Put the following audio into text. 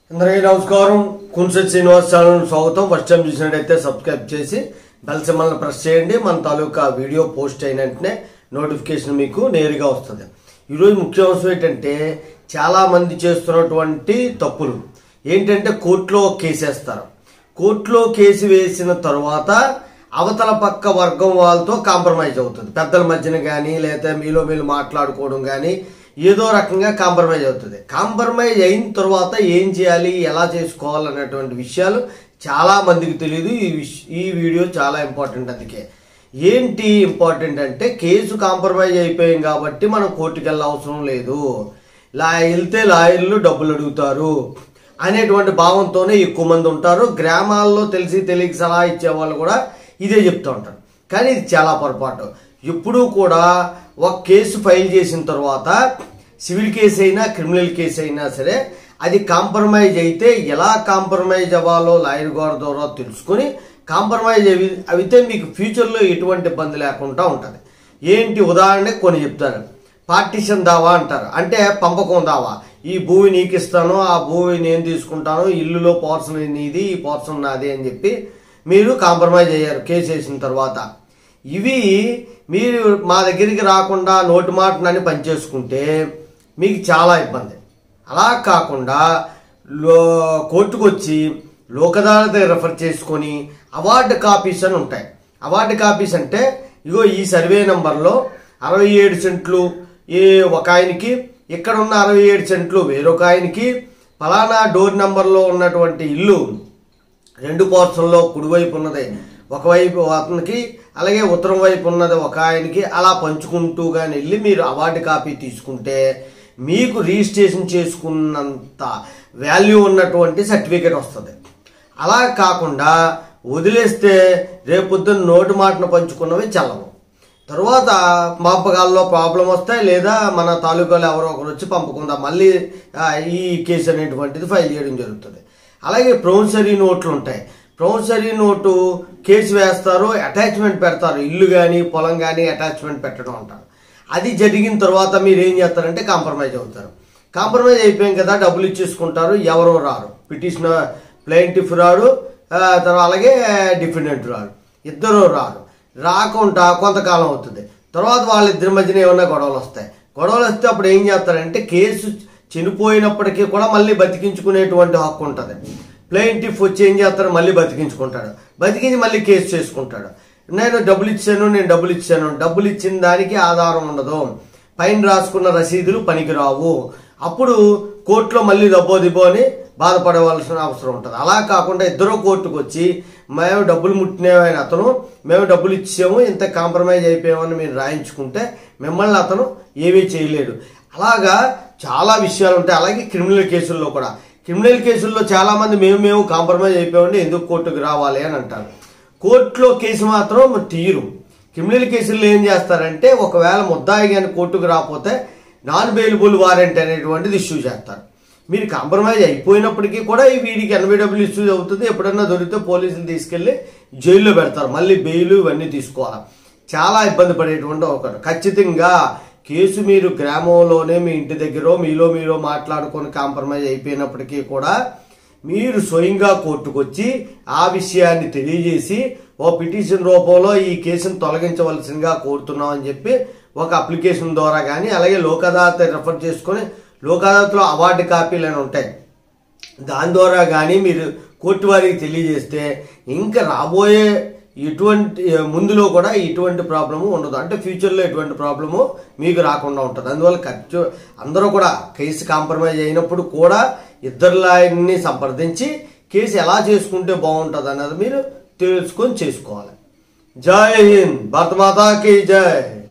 అందరికీ నమస్కారం కున్సెట్ శ్రీనివాస్ ఛానల్ స్వాగతం ఫస్ట్ టైం చూసినట్టయితే సబ్స్క్రైబ్ చేసి బెల్ సింబల్ని ప్రెస్ చేయండి మన తాలూకా వీడియో పోస్ట్ అయిన వెంటనే నోటిఫికేషన్ మీకు నేరుగా వస్తుంది ఈరోజు ముఖ్య అంశం ఏంటంటే చాలా మంది చేస్తున్నటువంటి తప్పులు ఏంటంటే కోర్టులో కేసు వేస్తారు కోర్టులో కేసు వేసిన తర్వాత అవతల పక్క వర్గం వాళ్ళతో కాంప్రమైజ్ అవుతుంది పెద్దల మధ్యన కానీ లేదా మీలో మీరు మాట్లాడుకోవడం కానీ ఏదో రకంగా కాంప్రమైజ్ అవుతుంది కాంప్రమైజ్ అయిన తర్వాత ఏం చేయాలి ఎలా చేసుకోవాలి అనేటువంటి విషయాలు చాలా మందికి తెలియదు ఈ విష్ ఈ వీడియో చాలా ఇంపార్టెంట్ అందుకే ఏంటి ఇంపార్టెంట్ అంటే కేసు కాంప్రమైజ్ అయిపోయాం కాబట్టి మనం కోర్టుకి వెళ్ళ అవసరం లేదు లా వెళ్తే లాయర్లు డబ్బులు అడుగుతారు అనేటువంటి భావంతోనే ఎక్కువ మంది ఉంటారు గ్రామాల్లో తెలిసి తెలియక సలహా ఇచ్చే వాళ్ళు కూడా ఇదే చెప్తూ ఉంటారు కానీ ఇది చాలా పొరపాటు ఎప్పుడూ కూడా ఒక కేసు ఫైల్ చేసిన తర్వాత సివిల్ కేసు అయినా క్రిమినల్ కేసు అయినా సరే అది కాంప్రమైజ్ అయితే ఎలా కాంప్రమైజ్ అవ్వాలో లాయర్ గారి ద్వారా తెలుసుకొని కాంప్రమైజ్ అవి అయితే మీకు ఫ్యూచర్లో ఎటువంటి ఇబ్బంది లేకుండా ఉంటుంది ఏంటి ఉదాహరణ కొన్ని చెప్తారు పార్టీషన్ దావా అంటారు అంటే పంపకం దావా ఈ భూమి నీకు ఇస్తాను ఆ భూమి నేను తీసుకుంటాను ఇల్లులో పోర్షన్ నీది ఈ పోర్షన్ నాది అని చెప్పి మీరు కాంప్రమైజ్ అయ్యారు కేసు వేసిన తర్వాత ఇవి మీరు మా దగ్గరికి రాకుండా నోటి మాటనని పనిచేసుకుంటే మీకు చాలా ఇబ్బంది అలా కాకుండా లో కోర్టుకు వచ్చి లోకదాలత రెఫర్ చేసుకొని అవార్డు కాపీస్ అని ఉంటాయి అవార్డు కాపీస్ అంటే ఇగో ఈ సర్వే నంబర్లో అరవై ఏడు సెంట్లు ఏ ఒక ఆయనకి ఇక్కడ ఉన్న అరవై ఏడు సెంట్లు వేరొక ఆయనకి ఫలానా డోర్ నెంబర్లో ఉన్నటువంటి ఇల్లు రెండు పోర్షన్లో కుడివైపు ఉన్నది ఒకవైపు అతనికి అలాగే ఉత్తరం వైపు ఉన్నది ఒక ఆయనకి అలా పంచుకుంటూ కానీ వెళ్ళి మీరు అవార్డు కాపీ తీసుకుంటే మీకు రిజిస్ట్రేషన్ చేసుకున్నంత వాల్యూ ఉన్నటువంటి సర్టిఫికేట్ వస్తుంది అలా కాకుండా వదిలేస్తే రేపొద్దున నోటి మాటను పంచుకున్నవి చల్లవు తర్వాత పంపకాల్లో ప్రాబ్లం వస్తాయి లేదా మన తాలూకాలో ఎవరో ఒకరు వచ్చి పంపకుండా మళ్ళీ ఆ, ఈ కేసు అనేటువంటిది ఫైల్ చేయడం జరుగుతుంది అలాగే ప్రొమిసరీ నోట్లు ఉంటాయి ప్రొమిసరీ నోటు కేసు వేస్తారు అటాచ్మెంట్ పెడతారు ఇల్లు కానీ పొలం కానీ అటాచ్మెంట్ పెట్టడం అంటారు అది జరిగిన తర్వాత మీరు ఏం చేస్తారంటే కాంప్రమైజ్ అవుతారు కాంప్రమైజ్ అయిపోయాం కదా డబ్బులు ఇచ్చేసుకుంటారు ఎవరో రారు పిటిషనర్ ప్లెయింటిఫ్ రాడు ఆ, తర్వాత అలాగే డిఫెండెంట్ రాడు ఇద్దరు రారు రాకుండా కొంతకాలం అవుతుంది తర్వాత వాళ్ళిద్దరి మధ్యన ఏమన్నా గొడవలు వస్తాయి గొడవలు వస్తే అప్పుడు ఏం చేస్తారంటే కేసు చనిపోయినప్పటికీ కూడా మళ్ళీ బతికించుకునేటువంటి హక్కు ఉంటుంది ప్లెయింటిఫ్ వచ్చి ఏం చేస్తారు మళ్ళీ బతికించుకుంటాడు బతికించి మళ్ళీ కేసు చేసుకుంటాడు నేను డబ్బులు ఇచ్చాను నేను డబ్బులు ఇచ్చాను డబ్బులు ఇచ్చిన దానికి ఆధారం ఉండదు పైన రాసుకున్న రసీదులు పనికిరావు అప్పుడు కోర్టులో మళ్ళీ దబ్బో దిబ్బో అని బాధపడవలసిన అవసరం ఉంటుంది అలా కాకుండా ఇద్దరు కోర్టుకు వచ్చి మేము డబ్బులు ముట్టినేవైన అతను మేము డబ్బులు ఇచ్చాము ఇంత కాంప్రమైజ్ అయిపోయామని మీరు రాయించుకుంటే మిమ్మల్ని అతను ఏమీ చేయలేడు అలాగా చాలా విషయాలు ఉంటాయి అలాగే క్రిమినల్ కేసుల్లో కూడా క్రిమినల్ కేసుల్లో చాలా మంది మేము మేము కాంప్రమైజ్ అయిపోయామండి ఎందుకు కోర్టుకు రావాలి అని అంటారు కోర్టులో కేసు మాత్రం తీరు క్రిమినల్ కేసుల్లో ఏం చేస్తారంటే ఒకవేళ ముద్దాయి కానీ కోర్టుకు రాకపోతే నాన్ బెయిలబుల్ వారెంట్ అనేటువంటిది ఇష్యూ చేస్తారు మీరు కాంప్రమైజ్ అయిపోయినప్పటికీ కూడా ఈ వీడికి ఎనభై డబ్బులు ఇష్యూ అవుతుంది ఎప్పుడన్నా దొరికితే పోలీసులు తీసుకెళ్లి జైల్లో పెడతారు మళ్ళీ బెయిల్ ఇవన్నీ తీసుకోవాలి చాలా ఇబ్బంది పడేటువంటి ఒకటి ఖచ్చితంగా కేసు మీరు గ్రామంలోనే మీ ఇంటి దగ్గర మీలో మీలో మాట్లాడుకొని కాంప్రమైజ్ అయిపోయినప్పటికీ కూడా మీరు స్వయంగా కోర్టుకు వచ్చి ఆ విషయాన్ని తెలియజేసి ఓ పిటిషన్ రూపంలో ఈ కేసును తొలగించవలసిందిగా కోరుతున్నాం అని చెప్పి ఒక అప్లికేషన్ ద్వారా కానీ అలాగే లోక్ అదాలత్ రెఫర్ చేసుకొని లోక్ అదాలత్లో అవార్డు కాపీలు అని ఉంటాయి దాని ద్వారా కానీ మీరు కోర్టు వారికి తెలియజేస్తే ఇంకా రాబోయే ఎటువంటి ముందులో కూడా ఎటువంటి ప్రాబ్లము ఉండదు అంటే ఫ్యూచర్లో ఎటువంటి ప్రాబ్లము మీకు రాకుండా ఉంటుంది అందువల్ల ఖర్చు అందరూ కూడా కేసు కాంప్రమైజ్ అయినప్పుడు కూడా ఇద్దరు లాయర్ని సంప్రదించి కేసు ఎలా చేసుకుంటే బాగుంటుంది అన్నది మీరు తెలుసుకొని చేసుకోవాలి జై హింద్ భారత మాతాకి జై